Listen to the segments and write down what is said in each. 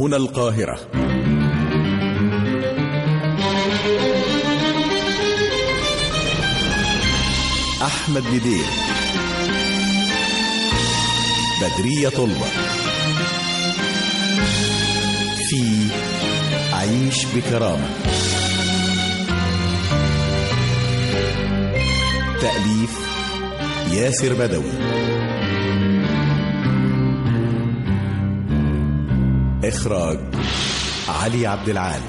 هنا القاهرة أحمد ندير بدرية طلبة في عيش بكرامة تأليف ياسر بدوي إخراج علي عبد العال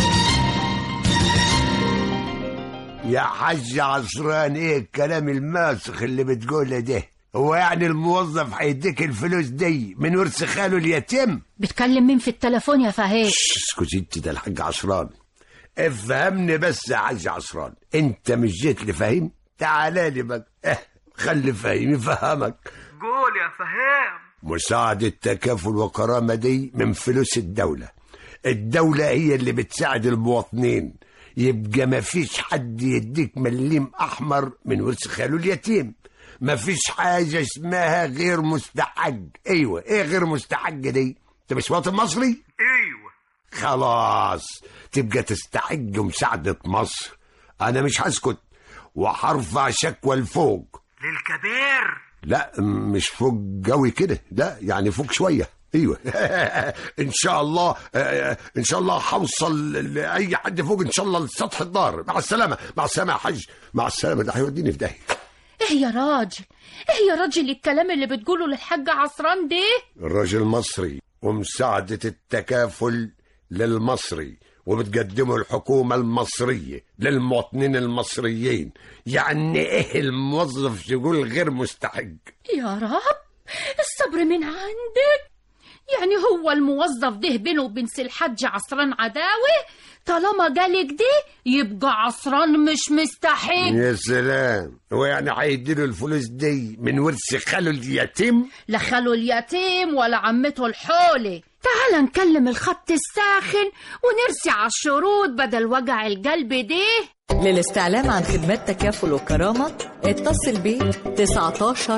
يا حاج عصران ايه الكلام الماسخ اللي بتقوله ده هو يعني الموظف هيديك الفلوس دي من ورث خاله اليتيم بتكلم مين في التليفون يا فهيد اسكت انت ده الحاج عصران افهمني بس يا حاج عصران انت مش جيت لفهيم تعالى لي بقى اه خلي فهيم يفهمك قول يا فهيم مساعدة تكافل وكرامة دي من فلوس الدولة الدولة هي اللي بتساعد المواطنين يبقى ما فيش حد يديك مليم أحمر من ورث خاله اليتيم ما فيش حاجة اسمها غير مستحق أيوة إيه غير مستحق دي أنت مش مواطن مصري ايوه خلاص تبقى تستحق مساعدة مصر أنا مش هسكت وهرفع شكوى لفوق للكبير لا م- مش فوق قوي كده لا يعني فوق شويه ايوه ان شاء الله آه، ان شاء الله هوصل لاي حد فوق ان شاء الله لسطح الدار مع السلامه مع السلامه يا حاج مع السلامه ده هيوديني في داهيه ايه يا راجل ايه يا راجل الكلام اللي بتقوله للحاج عصران ده الراجل مصري ومساعده التكافل للمصري وبتقدمه الحكومة المصرية للمواطنين المصريين يعني ايه الموظف يقول غير مستحق يا رب الصبر من عندك يعني هو الموظف ده بينه وبين سي الحاج عصران عداوة طالما جالك ده يبقى عصران مش مستحق يا سلام هو يعني هيديله الفلوس دي من ورث خاله اليتيم لا خاله اليتيم ولا عمته الحولة تعال نكلم الخط الساخن ونرسي على الشروط بدل وجع القلب ده للاستعلام عن خدمات تكافل وكرامة اتصل ب 19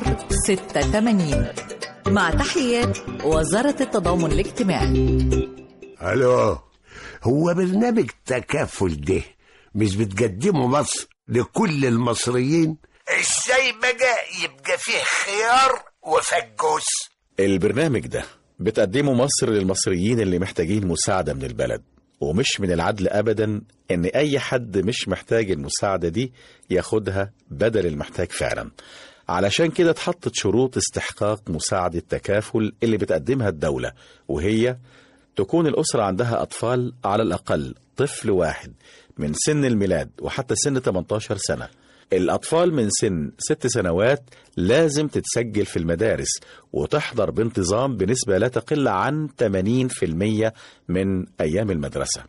86 مع تحيات وزارة التضامن الاجتماعي الو هو برنامج تكافل ده مش بتقدمه مصر لكل المصريين ازاي بقى يبقى فيه خيار وفجوس البرنامج ده بتقدمه مصر للمصريين اللي محتاجين مساعدة من البلد ومش من العدل أبدا إن أي حد مش محتاج المساعدة دي ياخدها بدل المحتاج فعلا علشان كده اتحطت شروط استحقاق مساعدة تكافل اللي بتقدمها الدولة وهي تكون الأسرة عندها أطفال على الأقل طفل واحد من سن الميلاد وحتى سن 18 سنة الأطفال من سن ست سنوات لازم تتسجل في المدارس وتحضر بانتظام بنسبة لا تقل عن 80% من أيام المدرسة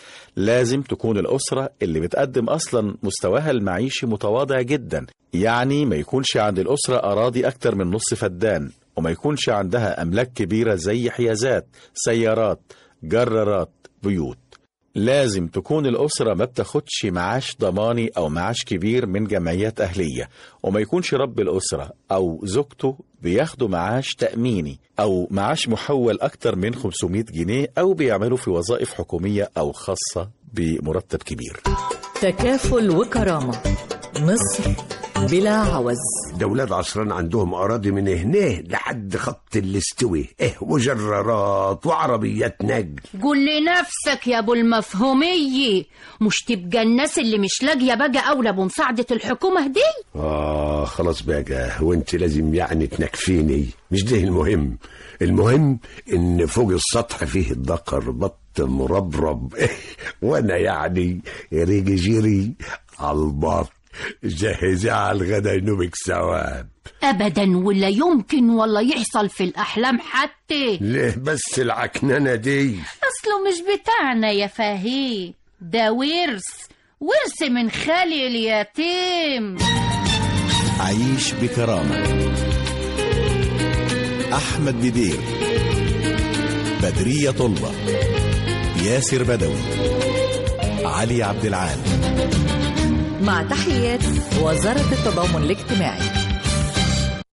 لازم تكون الأسرة اللي بتقدم أصلا مستواها المعيشي متواضع جدا يعني ما يكونش عند الأسرة أراضي أكتر من نص فدان وما يكونش عندها أملاك كبيرة زي حيازات سيارات جرارات بيوت لازم تكون الأسرة ما بتاخدش معاش ضماني أو معاش كبير من جمعيات أهلية وما يكونش رب الأسرة أو زوجته بياخدوا معاش تأميني أو معاش محول أكتر من 500 جنيه أو بيعملوا في وظائف حكومية أو خاصة بمرتب كبير تكافل وكرامة مصر بلا عوز دولاد عصران عندهم أراضي من هنا لحد خط الاستوي إيه وجرارات وعربيات نقل قول لنفسك يا ابو المفهومية مش تبقى الناس اللي مش لاقية بقى أولى بمساعدة الحكومة دي آه خلاص بقى وانت لازم يعني تنكفيني مش ده المهم المهم ان فوق السطح فيه الذكر بط مربرب وانا يعني ريجي جيري على البط جهزي على الغدا ينومك ثواب أبدا ولا يمكن ولا يحصل في الأحلام حتى ليه بس العكننة دي أصله مش بتاعنا يا فهيم ده ورث ورث من خالي اليتيم عيش بكرامة أحمد بدير بدرية طلبة ياسر بدوي علي عبد العال مع تحيات وزارة التضامن الاجتماعي